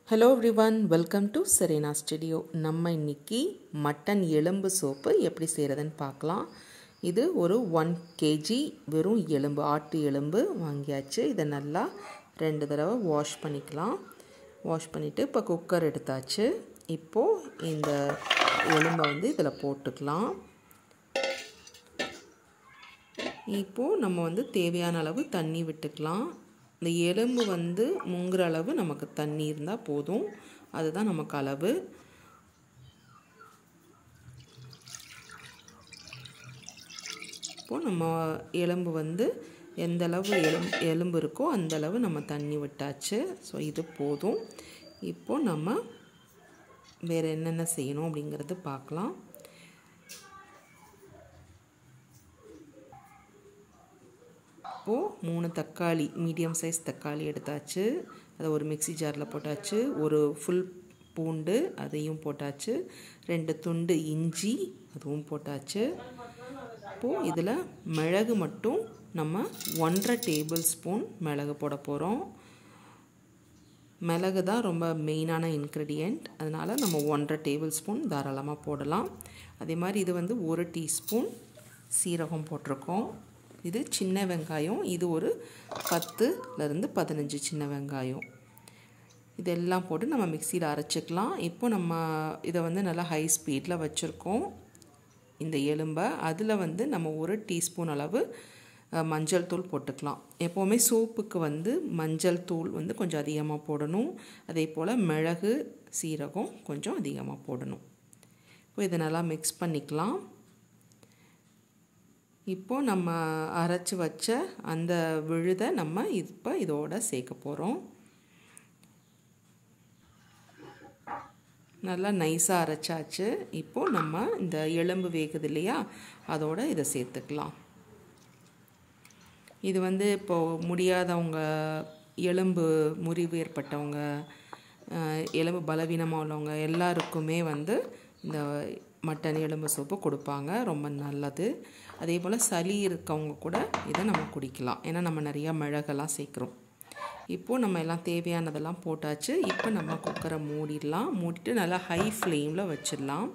Hello everyone welcome to Serena Studio நம்ம இன்னைக்கு mutton எலும்பு சோப்பு எப்படி செய்கிறதுன்னு பார்க்கலாம் இது ஒரு ஒன் கேஜி வெறும் எலும்பு ஆட்டு எலும்பு வாங்கியாச்சு இதை நல்லா ரெண்டு தடவை வாஷ் பண்ணிக்கலாம் வாஷ் பண்ணிவிட்டு இப்போ குக்கர் எடுத்தாச்சு இப்போது இந்த எலும்பை வந்து இதில் போட்டுக்கலாம் இப்போது நம்ம வந்து தேவையான அளவு தண்ணி விட்டுக்கலாம் இந்த எலும்பு வந்து முங்குற அளவு நமக்கு தண்ணி இருந்தால் போதும் அதுதான் நமக்கு அளவு இப்போது நம்ம எலும்பு வந்து எந்த அளவு எலும் எலும்பு இருக்கோ அந்த அளவு நம்ம தண்ணி விட்டாச்சு ஸோ இது போதும் இப்போது நம்ம வேறு என்னென்ன செய்யணும் அப்படிங்கிறது பார்க்கலாம் இப்போது மூணு தக்காளி மீடியம் சைஸ் தக்காளி எடுத்தாச்சு அதை ஒரு மிக்சி ஜாரில் போட்டாச்சு ஒரு ஃபுல் பூண்டு அதையும் போட்டாச்சு ரெண்டு துண்டு இஞ்சி அதுவும் போட்டாச்சு இப்போது இதில் மிளகு மட்டும் நம்ம ஒன்றரை டேபிள் ஸ்பூன் மிளகு போட போகிறோம் மிளகு தான் ரொம்ப மெயினான இன்க்ரீடியண்ட் அதனால் நம்ம ஒன்றரை டேபிள் ஸ்பூன் தாராளமாக போடலாம் அதே மாதிரி இது வந்து ஒரு டீஸ்பூன் சீரகம் போட்டிருக்கோம் இது சின்ன வெங்காயம் இது ஒரு பத்துலேருந்து பதினஞ்சு சின்ன வெங்காயம் இதெல்லாம் போட்டு நம்ம மிக்சியில் அரைச்சிக்கலாம் இப்போ நம்ம இதை வந்து நல்லா ஹை ஸ்பீடில் வச்சுருக்கோம் இந்த எலும்பை அதில் வந்து நம்ம ஒரு டீஸ்பூன் அளவு மஞ்சள் தூள் போட்டுக்கலாம் எப்போவுமே சூப்புக்கு வந்து மஞ்சள் தூள் வந்து கொஞ்சம் அதிகமாக போடணும் அதே போல் மிளகு சீரகம் கொஞ்சம் அதிகமாக போடணும் இப்போ இதை நல்லா மிக்ஸ் பண்ணிக்கலாம் இப்போது நம்ம அரைச்சி வச்ச அந்த விழுதை நம்ம இப்போ இதோட சேர்க்க போகிறோம் நல்லா நைஸாக அரைச்சாச்சு இப்போது நம்ம இந்த எலும்பு வேகுது இல்லையா அதோட இதை சேர்த்துக்கலாம் இது வந்து இப்போது முடியாதவங்க எலும்பு முறிவு ஏற்பட்டவங்க எலும்பு பலவீனமாக உள்ளவங்க எல்லாருக்குமே வந்து இந்த மட்டன் எலும்பு சோப்பு கொடுப்பாங்க ரொம்ப நல்லது அதே போல் சளி இருக்கவங்க கூட இதை நம்ம குடிக்கலாம் ஏன்னா நம்ம நிறையா மிளகெல்லாம் சேர்க்குறோம் இப்போது நம்ம எல்லாம் தேவையானதெல்லாம் போட்டாச்சு இப்போ நம்ம குக்கரை மூடிடலாம் மூடிட்டு நல்லா ஹை ஃப்ளேமில் வச்சிடலாம்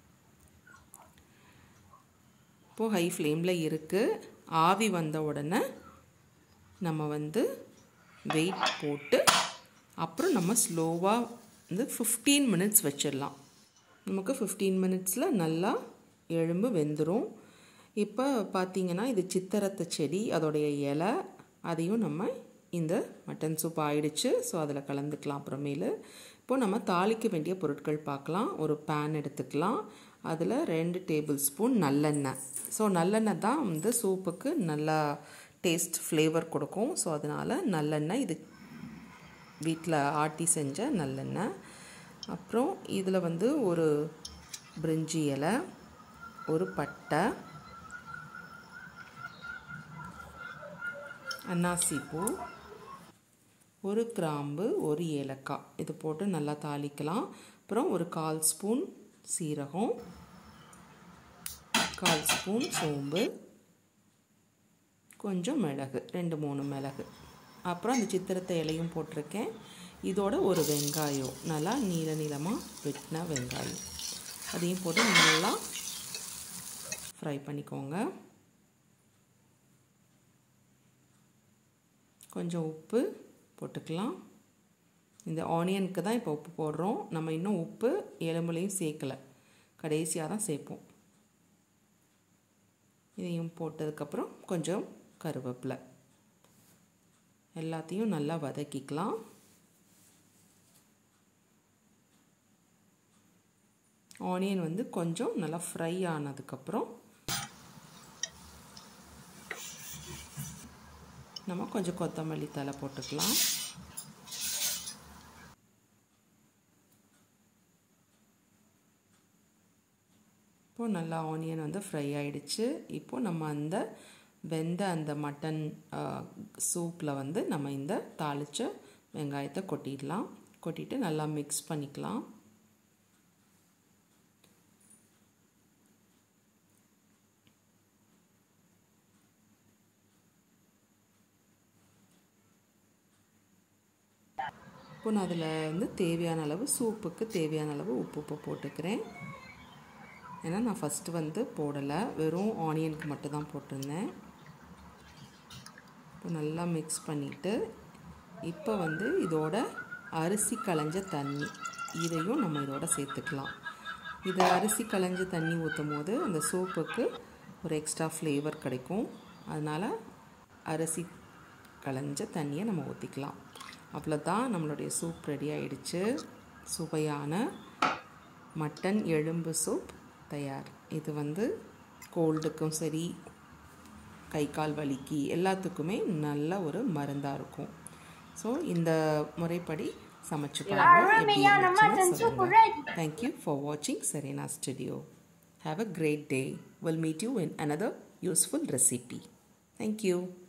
இப்போது ஹை ஃப்ளேமில் இருக்குது ஆவி வந்த உடனே நம்ம வந்து வெயிட் போட்டு அப்புறம் நம்ம ஸ்லோவாக வந்து ஃபிஃப்டீன் மினிட்ஸ் வச்சிடலாம் நமக்கு ஃபிஃப்டீன் மினிட்ஸில் நல்லா எலும்பு வெந்துடும் இப்போ பார்த்திங்கன்னா இது சித்தரத்தை செடி அதோடைய இலை அதையும் நம்ம இந்த மட்டன் சூப் ஆயிடுச்சு ஸோ அதில் கலந்துக்கலாம் அப்புறமேலு இப்போது நம்ம தாளிக்க வேண்டிய பொருட்கள் பார்க்கலாம் ஒரு பேன் எடுத்துக்கலாம் அதில் ரெண்டு டேபிள் ஸ்பூன் நல்லெண்ணெய் ஸோ நல்லெண்ணெய் தான் வந்து சூப்புக்கு நல்லா டேஸ்ட் ஃப்ளேவர் கொடுக்கும் ஸோ அதனால் நல்லெண்ணெய் இது வீட்டில் ஆட்டி செஞ்ச நல்லெண்ணெய் அப்புறம் இதில் வந்து ஒரு பிரிஞ்சி இலை ஒரு பட்டை அன்னாசி பூ ஒரு கிராம்பு ஒரு ஏலக்காய் இது போட்டு நல்லா தாளிக்கலாம் அப்புறம் ஒரு கால் ஸ்பூன் சீரகம் கால் ஸ்பூன் சோம்பு கொஞ்சம் மிளகு ரெண்டு மூணு மிளகு அப்புறம் அந்த சித்திரத்தை இலையும் போட்டிருக்கேன் இதோட ஒரு வெங்காயம் நல்லா நீள நீளமாக வெட்டின வெங்காயம் அதையும் போட்டு நல்லா ஃப்ரை பண்ணிக்கோங்க கொஞ்சம் உப்பு போட்டுக்கலாம் இந்த ஆனியனுக்கு தான் இப்போ உப்பு போடுறோம் நம்ம இன்னும் உப்பு எலும்புலையும் சேர்க்கலை கடைசியாக தான் சேர்ப்போம் இதையும் போட்டதுக்கப்புறம் கொஞ்சம் கருவேப்பிலை எல்லாத்தையும் நல்லா வதக்கிக்கலாம் ஆனியன் வந்து கொஞ்சம் நல்லா ஃப்ரை ஆனதுக்கப்புறம் நம்ம கொஞ்சம் கொத்தமல்லி தலை போட்டுக்கலாம் இப்போது நல்லா ஆனியன் வந்து ஃப்ரை ஆகிடுச்சு இப்போது நம்ம அந்த வெந்த அந்த மட்டன் சூப்பில் வந்து நம்ம இந்த தாளித்த வெங்காயத்தை கொட்டிடலாம் கொட்டிட்டு நல்லா மிக்ஸ் பண்ணிக்கலாம் இப்போ நான் அதில் வந்து தேவையான அளவு சூப்புக்கு தேவையான அளவு உப்பு உப்பு போட்டுக்கிறேன் ஏன்னா நான் ஃபஸ்ட்டு வந்து போடலை வெறும் ஆனியனுக்கு மட்டும் தான் போட்டிருந்தேன் இப்போ நல்லா மிக்ஸ் பண்ணிவிட்டு இப்போ வந்து இதோட அரிசி களைஞ்ச தண்ணி இதையும் நம்ம இதோட சேர்த்துக்கலாம் இது அரிசி களைஞ்ச தண்ணி ஊற்றும் போது அந்த சூப்புக்கு ஒரு எக்ஸ்ட்ரா ஃப்ளேவர் கிடைக்கும் அதனால் அரிசி களைஞ்ச தண்ணியை நம்ம ஊற்றிக்கலாம் அவ்வளோதான் நம்மளுடைய சூப் ரெடி ஆயிடுச்சு சுவையான மட்டன் எலும்பு சூப் தயார் இது வந்து கோல்டுக்கும் சரி கை கால் வலிக்கு எல்லாத்துக்குமே நல்ல ஒரு மருந்தாக இருக்கும் ஸோ இந்த முறைப்படி சமைச்சு பாருங்கள் தேங்க்யூ ஃபார் வாட்சிங் Serena Studio. Have a great day. We'll meet you in another useful recipe. Thank you.